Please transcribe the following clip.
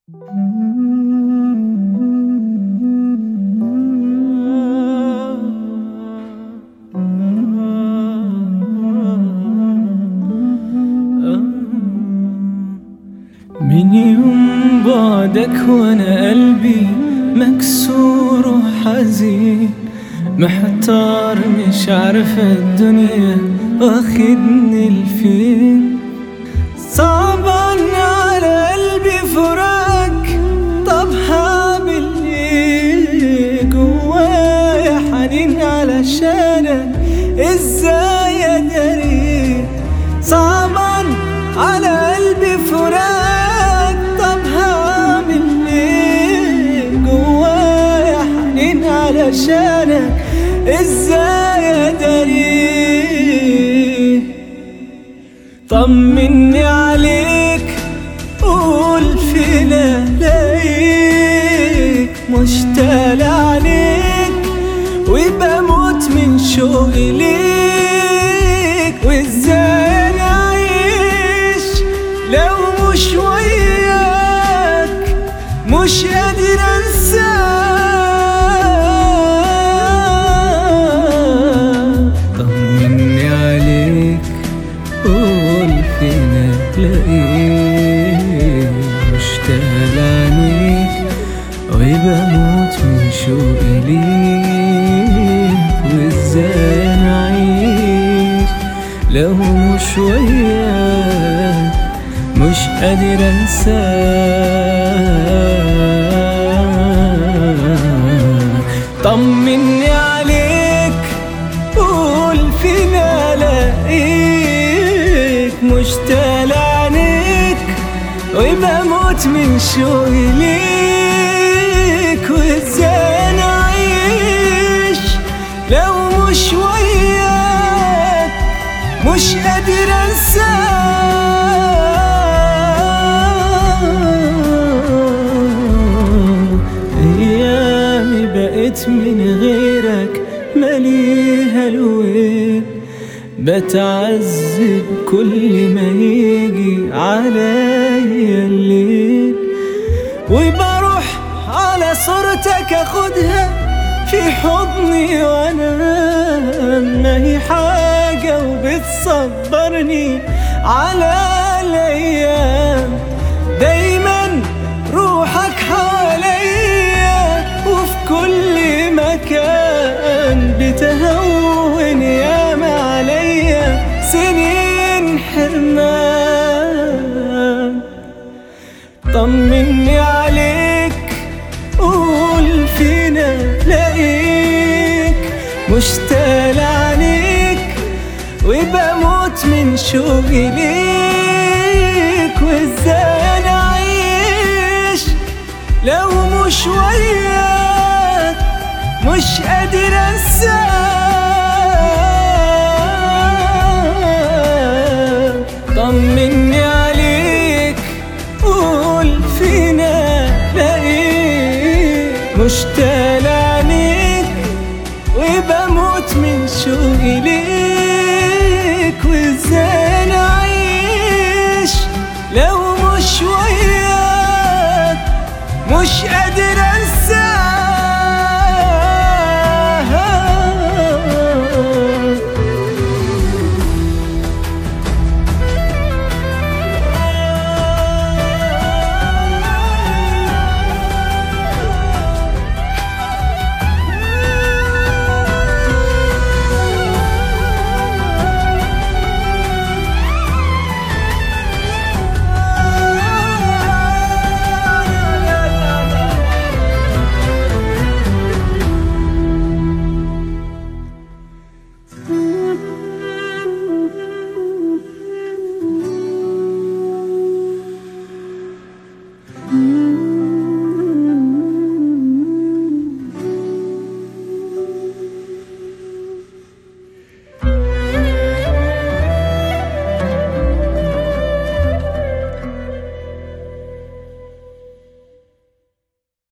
من يوم بعدك وانا قلبي مكسور وحزين محتار مش عارف الدنيا واخدني لفين صعبان على قلبي فراق طب هعمل ايه جوايا حنين علشانك ازاي اداري صعبان على قلبي فراق طب هعمل ايه جوايا حنين علشانك ازاي اداري طمني عليك قول فينا لاقيك مشتاق عليك وبموت من شوقي ليك وازاي نعيش لو مش وياك مش قادر انساك طمني عليك قول فينا تلاقيك مشتاق عليك وبموت من شوقي ليك وازاي نعيش لو مش وياك مش قادر انساك طمني عليك قول فينا الاقيك مشتاق عينيك وبموت من شوقي ليك وازاي نعيش لو مش وياك مش قادر انساك ايامي بقيت من غيرك مليها الوين بتعذب كل ما يجي عليا الليل وبروح على صورتك اخدها في حضني وانا ما هي حاجة وبتصبرني على الايام دايما روحك حواليا وفي كل مكان بتهون ياما عليا سنين حرمان طمني عليك قول فينا لاقيك مشتاق عليك وبموت من شوقي ليك وازاي نعيش لو مش وياك مش قادر انساك طمني عليك قول فينا لاقيك مشتاق عليك وبموت من شوقي ليك وازاي نعيش لو مش وياك مش